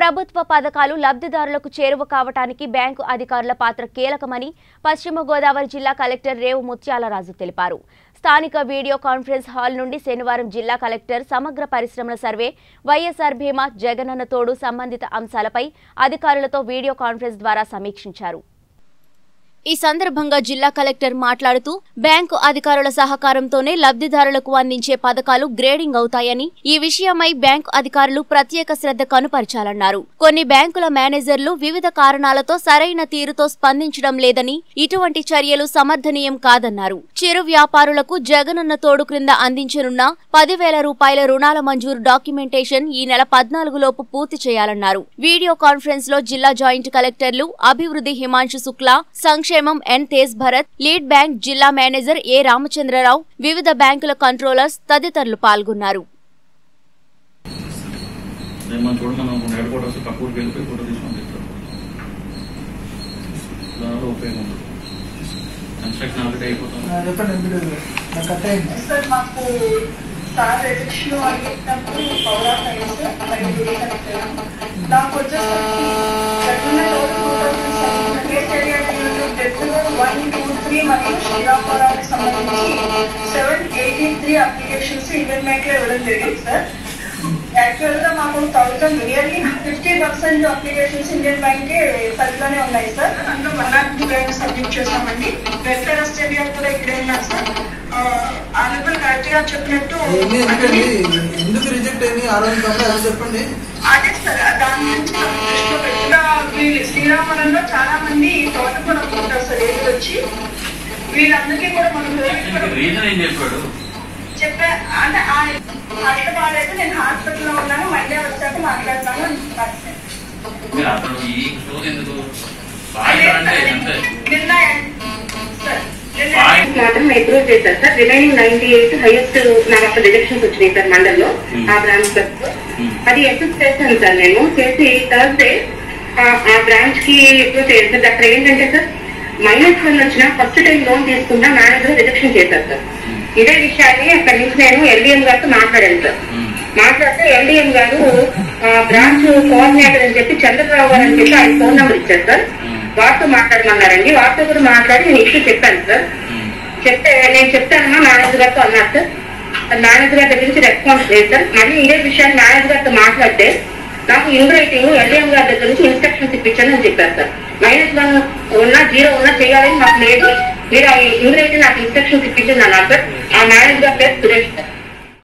ప్రభుత్వ పథకాలు లబ్ధిదారులకు చేరువ కావటానికి బ్యాంకు అధికారుల పాత్ర కీలకమని పశ్చిమ గోదావరి జిల్లా కలెక్టర్ రేవు ముత్యాలరాజు తెలిపారు స్థానిక వీడియో కాన్ఫరెన్స్ హాల్ నుండి శనివారం జిల్లా కలెక్టర్ సమగ్ర పరిశ్రమల సర్వే వైఎస్ఆర్ భీమా జగనన్న తోడు సంబంధిత అంశాలపై అధికారులతో వీడియో కాన్ఫరెన్స్ ద్వారా సమీక్షించారు ఈ సందర్భంగా జిల్లా కలెక్టర్ మాట్లాడుతూ బ్యాంకు అధికారుల సహకారంతోనే లబ్ధిదారులకు అందించే పథకాలు గ్రేడింగ్ అవుతాయని ఈ విషయమై బ్యాంకు అధికారులు ప్రత్యేక శ్రద్ధ కనుపరచాలన్నారు కొన్ని బ్యాంకుల మేనేజర్లు వివిధ కారణాలతో సరైన తీరుతో స్పందించడం లేదని ఇటువంటి చర్యలు సమర్థనీయం కాదన్నారు చిరు వ్యాపారులకు జగనన్న తోడు క్రింద అందించనున్న పదివేల రూపాయల రుణాల మంజూరు డాక్యుమెంటేషన్ ఈ నెల పద్నాలుగు లోపు పూర్తి చేయాలన్నారు వీడియో కాన్ఫరెన్స్ లో జిల్లా జాయింట్ కలెక్టర్లు అభివృద్ధి హిమాంశు శుక్లా సంక్షేమం N Tej Bharat lead bank జిల్లా మేనేజర్ ఏ రామచంద్రరావు వివిధ బ్యాంకుల కంట్రోలర్స్ తదితరులు పాల్గొన్నారు రేపు మనం చూడ మనం హెడ్ క్వార్టర్స్ కప్పూర్కి వెళ్ళిపోయి ఫోటో తీసుకొని తెచ్చాం దానివల్ల ఉపయోగం ఉంది కన్స్ట్రక్షన్ ఆల్రెడీ అయిపోతుంది ఆ, చెప్పండి ఎందుకు నాకు కట్ అయింది సార్ మాకు సార్ ఎలక్షన్ అడిగినప్పుడు పౌరా సైన్స్ మరియు డ్యూరేషన్ ఇచ్చారు నాకు వచ్చేసరికి జగన్ వన్ టూ త్రీ మరియు శ్రీరామపురానికి సంబంధించి seven eighty three applications Indian bank లో ఇవ్వడం జరిగింది సార్ యాక్చువల్ గా మాకు thousand nearly fifty percent applications Indian bank పరిధిలోనే ఉన్నాయి సార్ అందులో one not two bank submit చేసామండి వెల్ఫేర్ ఆస్ట్రేలియా కూడా ఇక్కడే ఉన్నారు సార్ ఆనరబుల్ కరెక్ట్ గా చెప్పినట్టు ఎన్ని ఎందుకండి ఎందుకు రిజెక్ట్ అయింది ఆ రోజు తప్ప అది చెప్పండి అదే సార్ దాని గురించి నాకు దృష్టిలో పెట్టిన వీళ్ళు శ్రీరామనంలో చాలా మంది తోట కూడా ఉంటారు సార్ ఏది వచ్చి వీళ్ళందరికీ కూడా మనం రీజన్ ఏం చెప్పాడు చెప్పా అంటే ఆ హాస్పిటల్ బాగాలేదు నేను హాస్పిటల్లో ఉన్నాను మండే వచ్చాక మాట్లాడతాను అని చెప్పారు సార్. మీరు అతను ఈ స్టోర్ ఎందుకు అదే బాగా అంటే సార్, అంతే నిన్న సార్ నిన్న Fine. మాత్రం అప్రూవ్ చేశారు sir remaining ninety eight highest నాకు అక్కడ రిజెక్షన్స్ వచ్చినాయి సార్ మండల్లో Hmm. ఆ బ్రాంచ్ లో Hmm. అది ఎస్ఎస్ చేశాను సార్ నేను చేసి థర్స్డే ఆ బ్రాంచ్ కి అప్రూవ్ చేయాలి సార్ అక్కడ ఏంటంటే సార్ మైనస్ వన్ వచ్చిన ఫస్ట్ టైం లోన్ తీసుకున్న మేనేజర్ రిజెక్షన్ చేశారు సార్ Hmm. ఇదే విషయాన్ని అక్కడ నుంచి నేను ఎల్డిఎం గారితో మాట్లాడాను సార్ Hmm. మాట్లాడితే ఎల్డిఎం గారు బ్రాంచ్ కోఆర్డినేటర్ అని చెప్పి చంద్రబాబు గారు అని చెప్పి ఆయన ఫోన్ నెంబర్ ఇచ్చారు సార్ Hmm. వారితో మాట్లాడమన్నారండి వారితో కూడా మాట్లాడి నేను ఇష్యూ చెప్పాను సార్ Hmm. చెప్తే నేను చెప్తానమ్మా మేనేజర్ గారితో అన్నారు సార్ మేనేజర్ గారి దగ్గర నుంచి రెస్పాన్స్ లేదు సార్ మళ్ళీ ఇదే విషయాన్ని మేనేజర్ గారితో మాట్లాడితే నాకు ఇన్ రైటింగ్ ఎల్డిఎం గారి దగ్గర నుంచి ఇన్స్ట్రక్షన్స్ ఇప్పించాను అని చెప్పారు సార్ మైనస్ వన్ ఉన్నా జీరో ఉన్నా చేయాలని నాకు లేదు మీరు ఆ ఇన్ రైటింగ్ నాకు ఇన్స్ట్రక్షన్స్ ఇప్పించింది అన్నారు సార్ ఆ మేనేజర్ గారి పేరు సురేష్ సార్